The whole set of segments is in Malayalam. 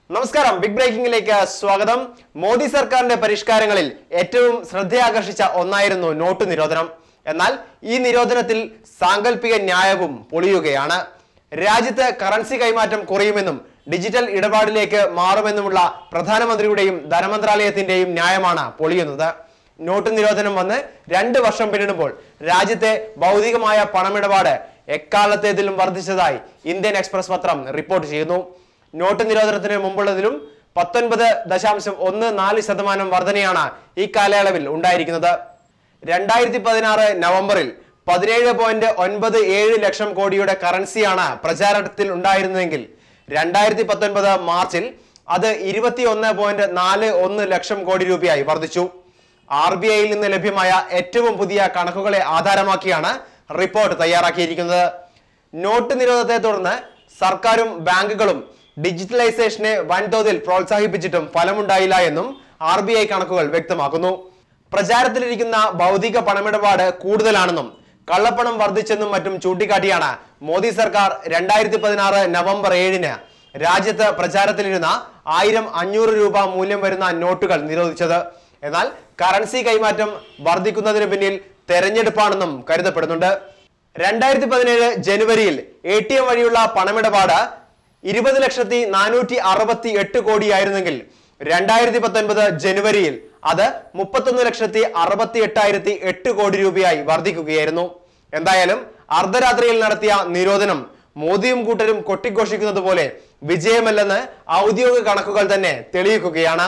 നമസ്കാരം ബിഗ് ബ്രേക്കിംഗിലേക്ക് സ്വാഗതം മോദി സർക്കാരിന്റെ പരിഷ്കാരങ്ങളിൽ ഏറ്റവും ശ്രദ്ധയാകർഷിച്ച ഒന്നായിരുന്നു നോട്ട് നിരോധനം എന്നാൽ ഈ നിരോധനത്തിൽ സാങ്കല്പിക ന്യായവും പൊളിയുകയാണ് രാജ്യത്ത് കറൻസി കൈമാറ്റം കുറയുമെന്നും ഡിജിറ്റൽ ഇടപാടിലേക്ക് മാറുമെന്നുമുള്ള പ്രധാനമന്ത്രിയുടെയും ധനമന്ത്രാലയത്തിന്റെയും ന്യായമാണ് പൊളിയുന്നത് നോട്ട് നിരോധനം വന്ന് രണ്ട് വർഷം പിന്നിടുമ്പോൾ രാജ്യത്തെ ഭൗതികമായ പണമിടപാട് എക്കാലത്തേതിലും വർദ്ധിച്ചതായി ഇന്ത്യൻ എക്സ്പ്രസ് പത്രം റിപ്പോർട്ട് ചെയ്യുന്നു നോട്ട് നിരോധനത്തിന് മുമ്പുള്ളതിലും പത്തൊൻപത് ദശാംശം ഒന്ന് നാല് ശതമാനം വർധനയാണ് ഈ കാലയളവിൽ ഉണ്ടായിരിക്കുന്നത് രണ്ടായിരത്തി പതിനാറ് നവംബറിൽ പതിനേഴ് പോയിന്റ് ഒൻപത് ഏഴ് ലക്ഷം കോടിയുടെ കറൻസിയാണ് പ്രചാരണത്തിൽ ഉണ്ടായിരുന്നതെങ്കിൽ രണ്ടായിരത്തി പത്തൊൻപത് മാർച്ചിൽ അത് ഇരുപത്തി ഒന്ന് പോയിന്റ് നാല് ഒന്ന് ലക്ഷം കോടി രൂപയായി വർദ്ധിച്ചു ആർ ബി ഐയിൽ നിന്ന് ലഭ്യമായ ഏറ്റവും പുതിയ കണക്കുകളെ ആധാരമാക്കിയാണ് റിപ്പോർട്ട് തയ്യാറാക്കിയിരിക്കുന്നത് നോട്ട് നിരോധനത്തെ തുടർന്ന് സർക്കാരും ബാങ്കുകളും ഡിജിറ്റലൈസേഷനെ വൻതോതിൽ പ്രോത്സാഹിപ്പിച്ചിട്ടും ഫലമുണ്ടായില്ല എന്നും ആർ ബി ഐ കണക്കുകൾ വ്യക്തമാക്കുന്നു പ്രചാരത്തിലിരിക്കുന്ന ഭൗതിക പണമിടപാട് കൂടുതലാണെന്നും കള്ളപ്പണം വർദ്ധിച്ചെന്നും മറ്റും ചൂണ്ടിക്കാട്ടിയാണ് മോദി സർക്കാർ രണ്ടായിരത്തി പതിനാറ് നവംബർ ഏഴിന് രാജ്യത്ത് പ്രചാരത്തിലിരുന്ന ആയിരം അഞ്ഞൂറ് രൂപ മൂല്യം വരുന്ന നോട്ടുകൾ നിരോധിച്ചത് എന്നാൽ കറൻസി കൈമാറ്റം വർദ്ധിക്കുന്നതിന് പിന്നിൽ തെരഞ്ഞെടുപ്പാണെന്നും കരുതപ്പെടുന്നുണ്ട് രണ്ടായിരത്തി പതിനേഴ് ജനുവരിയിൽ എ ടി എം വഴിയുള്ള പണമിടപാട് ഇരുപത് ലക്ഷത്തി നാനൂറ്റി അറുപത്തി എട്ട് കോടിയായിരുന്നെങ്കിൽ രണ്ടായിരത്തി പത്തൊൻപത് ജനുവരിയിൽ അത് മുപ്പത്തൊന്ന് ലക്ഷത്തി അറുപത്തി എട്ടായിരത്തി എട്ട് കോടി രൂപയായി വർദ്ധിക്കുകയായിരുന്നു എന്തായാലും അർദ്ധരാത്രിയിൽ നടത്തിയ നിരോധനം മോദിയും കൂട്ടരും കൊട്ടിഘോഷിക്കുന്നത് പോലെ വിജയമല്ലെന്ന് ഔദ്യോഗിക കണക്കുകൾ തന്നെ തെളിയിക്കുകയാണ്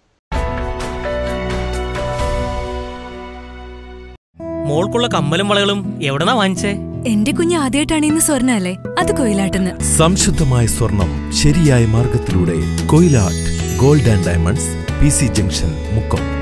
മോൾക്കുള്ള കമ്മലും വളകളും എവിടെന്നാ വാങ്ങിച്ചേ എന്റെ കുഞ്ഞ് ആദ്യമായിട്ടാണ് ഇന്ന് സ്വർണ്ണ അല്ലേ അത് കൊയിലാട്ടെന്ന് സംശുദ്ധമായ സ്വർണം ശരിയായ മാർഗത്തിലൂടെ Koyilatt gold and diamonds P C junction Mukkam